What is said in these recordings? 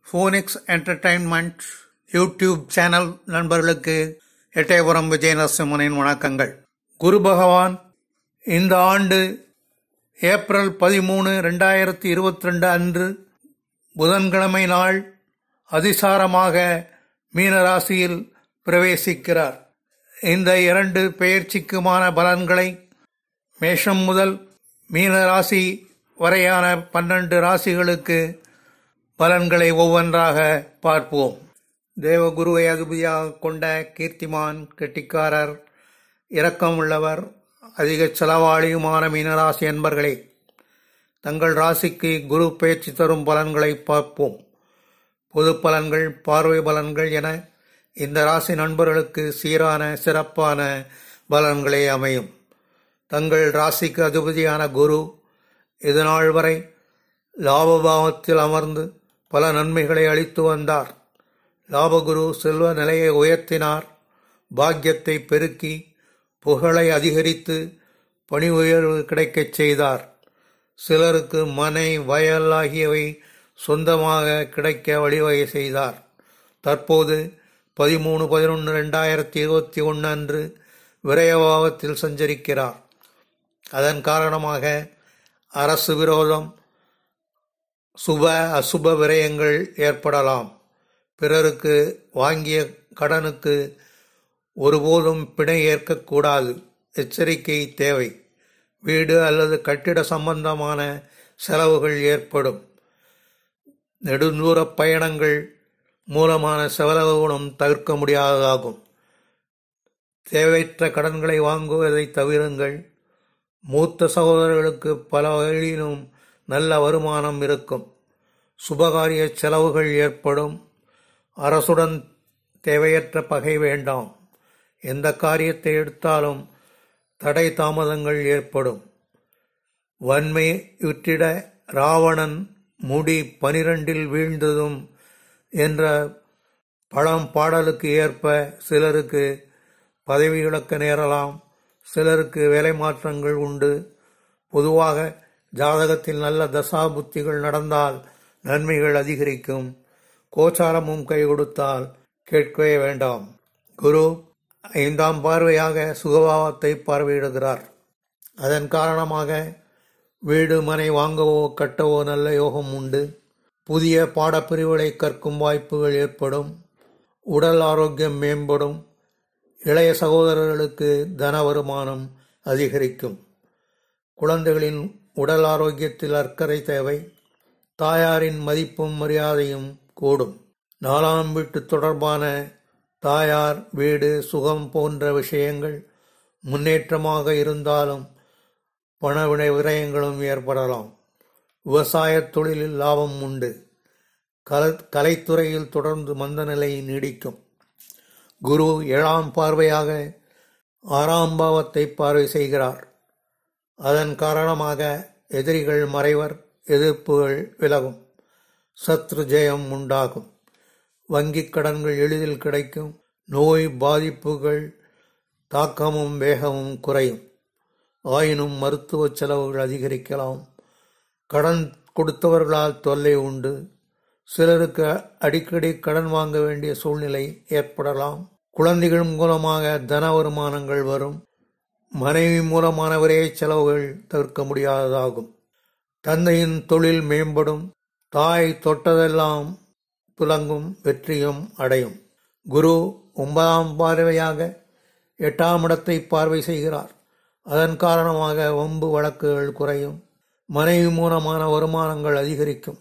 Phoenix entertainment YouTube channel நண்பர்களுக்கு எட்டயபுரம் விஜய நரசிம்மனின் வணக்கங்கள் குரு பகவான் இந்த ஆண்டு ஏப்ரல் பதிமூணு ரெண்டாயிரத்தி இருபத்தி ரெண்டு அன்று புதன்கிழமை நாள் அதிசாரமாக மீனராசியில் பிரவேசிக்கிறார் இந்த இரண்டு பெயர்ச்சிக்குமான பலன்களை மேஷம் முதல் மீனராசி வரையான பன்னெண்டு ராசிகளுக்கு பலன்களை ஒவ்வொன்றாக பார்ப்போம் தேவகுருவை அதிபதியாக கொண்ட கீர்த்திமான் கெட்டிக்காரர் இரக்கம் உள்ளவர் அதிக செலவாளியுமான மீனராசி என்பர்களே தங்கள் ராசிக்கு குரு பயிற்சி தரும் பலன்களை பார்ப்போம் பொது பலன்கள் பார்வை பலன்கள் என இந்த ராசி நண்பர்களுக்கு சீரான சிறப்பான பலன்களே அமையும் தங்கள் ராசிக்கு அதிபதியான குரு இதுநாள் வரை லாபபாவத்தில் அமர்ந்து பல நன்மைகளை அளித்து வந்தார் லாபகுரு செல்வ நிலையை உயர்த்தினார் பாக்கியத்தை பெருக்கி புகழை அதிகரித்து பணி உயர்வு கிடைக்கச் செய்தார் சிலருக்கு மனை வயல் ஆகியவை சொந்தமாக கிடைக்க வழிவகை செய்தார் தற்போது பதிமூணு பதினொன்று ரெண்டாயிரத்தி இருபத்தி ஒன்று அன்று விரயபாவத்தில் சஞ்சரிக்கிறார் அதன் காரணமாக அரசு விரோதம் சுப அசுப விரயங்கள் ஏற்படலாம் பிறருக்கு வாங்கிய கடனுக்கு ஒருபோதும் பிணை ஏற்கக்கூடாது எச்சரிக்கை தேவை வீடு அல்லது கட்டிட சம்பந்தமான செலவுகள் ஏற்படும் நெடுந்தூர பயணங்கள் மூலமான செலவு குணம் தவிர்க்க முடியாததாகும் தேவையற்ற கடன்களை வாங்குவதை தவிருங்கள் மூத்த சகோதரர்களுக்கு பல வகையிலும் நல்ல வருமானம் இருக்கும் சுபகாரிய செலவுகள் ஏற்படும் அரசுடன் தேவையற்ற பகை வேண்டாம் எந்த காரியத்தை எடுத்தாலும் தடை தாமதங்கள் ஏற்படும் வன்மை விட்டிட ராவணன் முடி பனிரெண்டில் வீழ்ந்ததும் என்ற பழம் பாடலுக்கு ஏற்ப சிலருக்கு பதவி இழக்க நேரலாம் சிலருக்கு வேலை மாற்றங்கள் உண்டு பொதுவாக ஜாதகத்தில் நல்ல தசா புத்திகள் நடந்தால் நன்மைகள் அதிகரிக்கும் கோச்சாரமும் கை கொடுத்தால் கேட்கவே வேண்டாம் குரு ஐந்தாம் பார்வையாக சுகபாவத்தை பார்வையிடுகிறார் அதன் காரணமாக வீடு மனை வாங்கவோ கட்டவோ நல்ல யோகம் உண்டு புதிய பாடப்பிரிவுகளை கற்கும் வாய்ப்புகள் ஏற்படும் உடல் ஆரோக்கியம் மேம்படும் இளைய சகோதரர்களுக்கு தன வருமானம் அதிகரிக்கும் குழந்தைகளின் உடல் ஆரோக்கியத்தில் அக்கறை தேவை தாயாரின் மதிப்பும் மரியாதையும் கூடும் நாலாம் வீட்டு தொடர்பான தாயார் வீடு சுகம் போன்ற விஷயங்கள் முன்னேற்றமாக இருந்தாலும் பணவினை விரயங்களும் ஏற்படலாம் விவசாய தொழிலில் லாபம் உண்டு கல கலைத்துறையில் தொடர்ந்து மந்த நிலை நீடிக்கும் குரு ஏழாம் பார்வையாக ஆறாம் பாவத்தை பார்வை செய்கிறார் அதன் காரணமாக எதிரிகள் மறைவர் எதிர்ப்புகள் விலகும் சத்ரு ஜெயம் உண்டாகும் வங்கிக் கடன்கள் எளிதில் கிடைக்கும் நோய் பாதிப்புகள் தாக்கமும் வேகமும் குறையும் ஆயினும் மருத்துவ செலவுகள் அதிகரிக்கலாம் கடன் கொடுத்தவர்களால் தொல்லை உண்டு சிலருக்கு அடிக்கடி கடன் வாங்க வேண்டிய சூழ்நிலை ஏற்படலாம் குழந்தைகள் மூலமாக தன வருமானங்கள் வரும் மனைவி மூலமான விரைய செலவுகள் தவிர்க்க முடியாததாகும் தந்தையின் தொழில் மேம்படும் தாய் தொட்டதெல்லாம் புலங்கும் வெற்றியும் அடையும் குரு ஒன்பதாம் பார்வையாக எட்டாம் இடத்தை பார்வை செய்கிறார் அதன் காரணமாக வம்பு வழக்குகள் குறையும் மனைவி மூலமான வருமானங்கள் அதிகரிக்கும்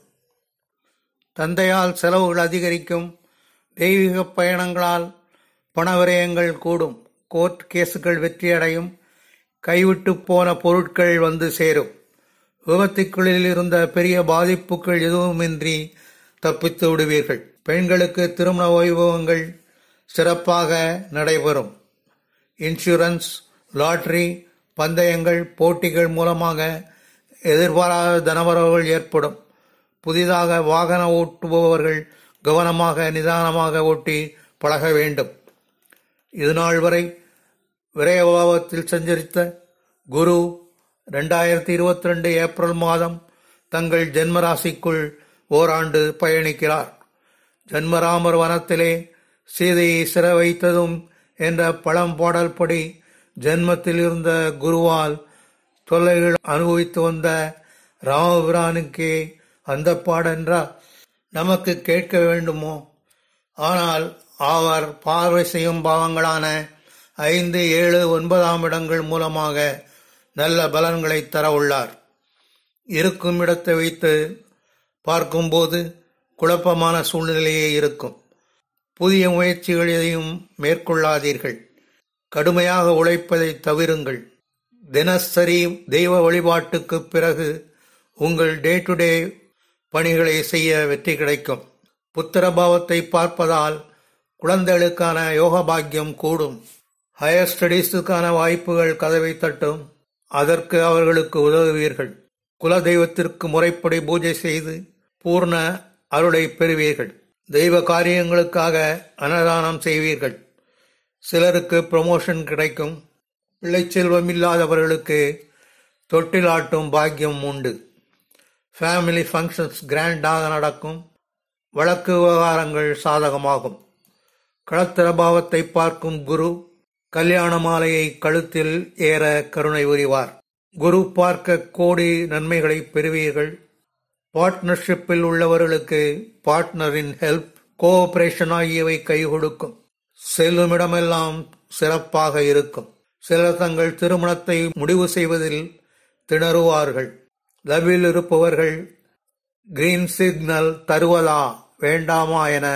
தந்தையால் செலவுகள் அதிகரிக்கும் தெய்வீக பயணங்களால் பணவிரயங்கள் கூடும் கோர்ட் கேஸுகள் வெற்றியடையும் கைவிட்டு போன பொருட்கள் வந்து சேரும் விபத்துக்களில் இருந்த பெரிய பாதிப்புகள் எதுவுமின்றி தப்பித்து விடுவீர்கள் பெண்களுக்கு திருமண வைபவங்கள் சிறப்பாக நடைபெறும் இன்சூரன்ஸ் லாட்டரி பந்தயங்கள் போட்டிகள் மூலமாக எதிர்பாராத தனவரவுகள் ஏற்படும் புதிதாக வாகன ஓட்டுபவர்கள் கவனமாக நிதானமாக ஓட்டி பழக வேண்டும் இதுநாள் வரை விரயபாவத்தில் சஞ்சரித்த குரு ரெண்டாயிரத்தி இருபத்தி ரெண்டு ஏப்ரல் மாதம் தங்கள் ஜென்மராசிக்குள் ஓராண்டு பயணிக்கிறார் ஜன்மராமர் வனத்திலே சீதையை சிற வைத்ததும் என்ற பழம்பாடல் படி ஜென்மத்தில் இருந்த குருவால் தொல்லைகள் அனுபவித்து வந்த ராமபிரானுக்கே அந்த பாடென்றா நமக்கு கேட்க வேண்டுமோ ஆனால் அவர் பார்வை செய்யும் பாவங்களான ஐந்து ஏழு ஒன்பதாம் இடங்கள் மூலமாக நல்ல பலன்களை தர உள்ளார் இருக்கும் இடத்தை வைத்து பார்க்கும்போது குழப்பமான சூழ்நிலையே இருக்கும் புதிய முயற்சிகள் எதையும் மேற்கொள்ளாதீர்கள் கடுமையாக உழைப்பதை தவிருங்கள் தினசரி தெய்வ வழிபாட்டுக்கு பிறகு உங்கள் டே டு டே பணிகளை செய்ய வெற்றி கிடைக்கும் புத்திரபாவத்தை பார்ப்பதால் குழந்தைகளுக்கான யோக பாக்கியம் கூடும் ஹையர் ஸ்டடீஸுக்கான வாய்ப்புகள் கதவை தட்டும் அதற்கு அவர்களுக்கு உதவுவீர்கள் குல தெய்வத்திற்கு முறைப்படி பூஜை செய்து பூர்ண அருளை பெறுவீர்கள் தெய்வ காரியங்களுக்காக அன்னதானம் செய்வீர்கள் சிலருக்கு ப்ரமோஷன் கிடைக்கும் பிள்ளை செல்வம் இல்லாதவர்களுக்கு தொட்டிலாட்டும் பாக்கியம் உண்டு ஃபேமிலி ஃபங்க்ஷன்ஸ் கிராண்டாக நடக்கும் வழக்கு விவகாரங்கள் சாதகமாகும் களத்திர பாவத்தை பார்க்கும் குரு கல்யாண மாலையை கழுத்தில் ஏற கருணை புரிவார் குரு பார்க்க கோடி நன்மைகளை பெறுவீர்கள் பார்ட்னர்ஷிப்பில் உள்ளவர்களுக்கு பார்ட்னரின் ஹெல்ப் கோஆபரேஷன் ஆகியவை கை கொடுக்கும் செல்லுமிடமெல்லாம் சிறப்பாக இருக்கும் சிலர் தங்கள் திருமணத்தை முடிவு செய்வதில் திணறுவார்கள் லவில் இருப்பவர்கள் கிரீன் சிக்னல் தருவதா வேண்டாமா என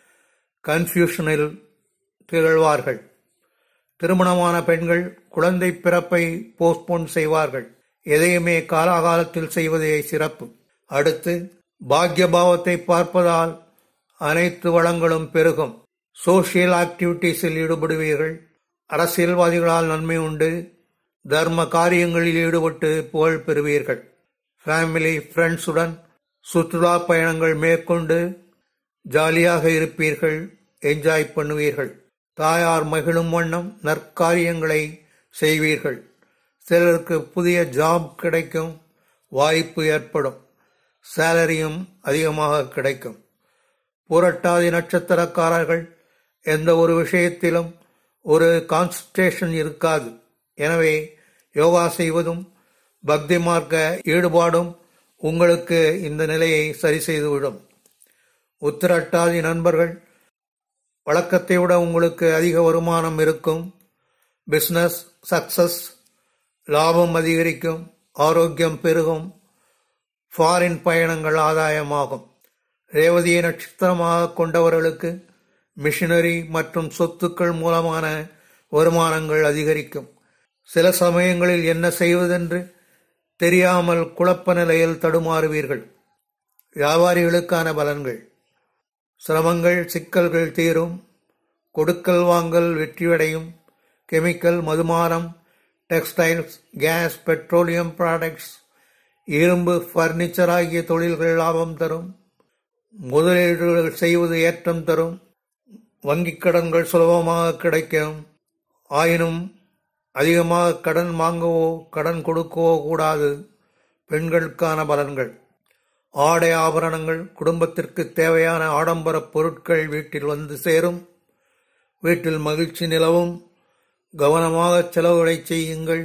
கன்ஃபியூஷனில் திகழ்வார்கள் திருமணமான பெண்கள் குழந்தை பிறப்பை போஸ்ட்போன் செய்வார்கள் எதையுமே காலாகாலத்தில் செய்வதே சிறப்பு அடுத்து பாக்ய பாவத்தை பார்ப்பதால் அனைத்து வளங்களும் பெருகும் சோசியல் ஆக்டிவிட்டீஸில் ஈடுபடுவீர்கள் அரசியல்வாதிகளால் நன்மை உண்டு தர்ம காரியங்களில் ஈடுபட்டு புகழ் பெறுவீர்கள் ஃபேமிலி ஃப்ரெண்ட்ஸுடன் சுற்றுலா பயணங்கள் மேற்கொண்டு ஜாலியாக இருப்பீர்கள் என்ஜாய் பண்ணுவீர்கள் தாயார் மகிழும் வண்ணம் நற்காரியங்களை செய்வீர்கள் சிலருக்கு புதிய ஜாப் கிடைக்கும் வாய்ப்பு ஏற்படும் சேலரியும் அதிகமாக கிடைக்கும் புரட்டாதி நட்சத்திரக்காரர்கள் எந்த ஒரு விஷயத்திலும் ஒரு கான்சன்ட்ரேஷன் இருக்காது எனவே யோகா செய்வதும் பக்தி மார்க்க ஈடுபாடும் உங்களுக்கு இந்த நிலையை சரி செய்துவிடும் உத்திரட்டாதி நண்பர்கள் வழக்கத்தை விட உங்களுக்கு அதிக வருமானம் இருக்கும் பிஸ்னஸ் சக்சஸ் லாபம் அதிகரிக்கும் ஆரோக்கியம் பெருகும் ஃபாரின் பயணங்கள் ஆதாயமாகும் ரேவதியை நட்சத்திரமாக கொண்டவர்களுக்கு மிஷினரி மற்றும் சொத்துக்கள் மூலமான வருமானங்கள் அதிகரிக்கும் சில சமயங்களில் என்ன செய்வதென்று தெரியாமல் குழப்ப நிலையில் தடுமாறுவீர்கள் வியாபாரிகளுக்கான பலன்கள் சிரமங்கள் சிக்கல்கள் தீரும் கொடுக்கல் வாங்கல் வெற்றியடையும் கெமிக்கல் மதுமானம் டெக்ஸ்டைல்ஸ் கேஸ் பெட்ரோலியம் ப்ராடக்ட்ஸ் இரும்பு ஃபர்னிச்சர் ஆகிய தொழில்கள் லாபம் தரும் முதலீடுகள் செய்வது ஏற்றம் தரும் வங்கிக் கடன்கள் சுலபமாக கிடைக்கும் ஆயினும் அதிகமாக கடன் வாங்கவோ கடன் கொடுக்கவோ கூடாது பெண்களுக்கான பலன்கள் ஆடை ஆபரணங்கள் குடும்பத்திற்கு தேவையான ஆடம்பர பொருட்கள் வீட்டில் வந்து சேரும் வீட்டில் மகிழ்ச்சி நிலவும் கவனமாக செலவுகளை செய்யுங்கள்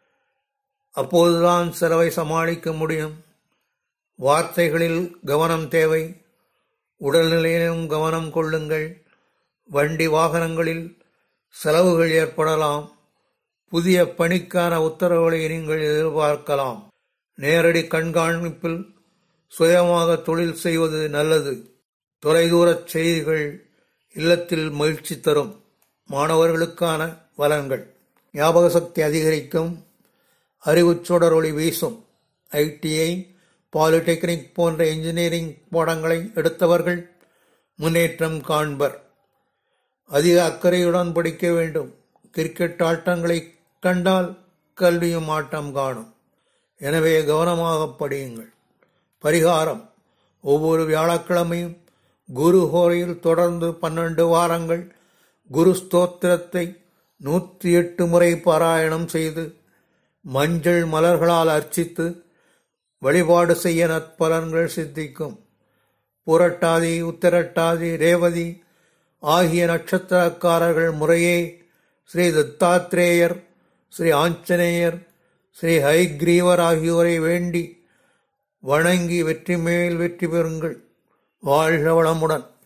அப்போதுதான் செலவை சமாளிக்க முடியும் வார்த்தைகளில் கவனம் தேவை உடல்நிலையிலும் கவனம் கொள்ளுங்கள் வண்டி வாகனங்களில் செலவுகள் ஏற்படலாம் புதிய பணிக்கான உத்தரவுகளை நீங்கள் எதிர்பார்க்கலாம் நேரடி கண்காணிப்பில் சுயமாக தொழில் செய்வது நல்லது தொலைதூரச் செய்திகள் இல்லத்தில் மகிழ்ச்சி தரும் மாணவர்களுக்கான வளங்கள் ஞாபக சக்தி அதிகரிக்கும் அறிவுச் சுடரொளி வீசும் ஐடிஐ பாலிடெக்னிக் போன்ற இன்ஜினியரிங் பாடங்களை எடுத்தவர்கள் முன்னேற்றம் காண்பர் அதிக அக்கறையுடன் படிக்க வேண்டும் கிரிக்கெட் ஆட்டங்களை கண்டால் கல்வியும் ஆட்டம் காணும் எனவே கவனமாக படியுங்கள் பரிகாரம் ஒவ்வொரு வியாழக்கிழமையும் குரு ஹோரையில் தொடர்ந்து பன்னெண்டு வாரங்கள் குரு ஸ்தோத்திரத்தை நூற்றி எட்டு முறை பாராயணம் செய்து மஞ்சள் மலர்களால் அர்ச்சித்து வழிபாடு செய்ய நற்பலன்கள் சித்திக்கும் புரட்டாதி உத்திரட்டாதி ரேவதி ஆகிய நட்சத்திரக்காரர்கள் முறையே ஸ்ரீ தத்தாத்ரேயர் ஸ்ரீ ஆஞ்சநேயர் ஸ்ரீ ஹைக்ரீவர் ஆகியோரை வேண்டி வணங்கி வெற்றி மேல் வெற்றி பெறுங்கள் வாழ்க வளமுடன்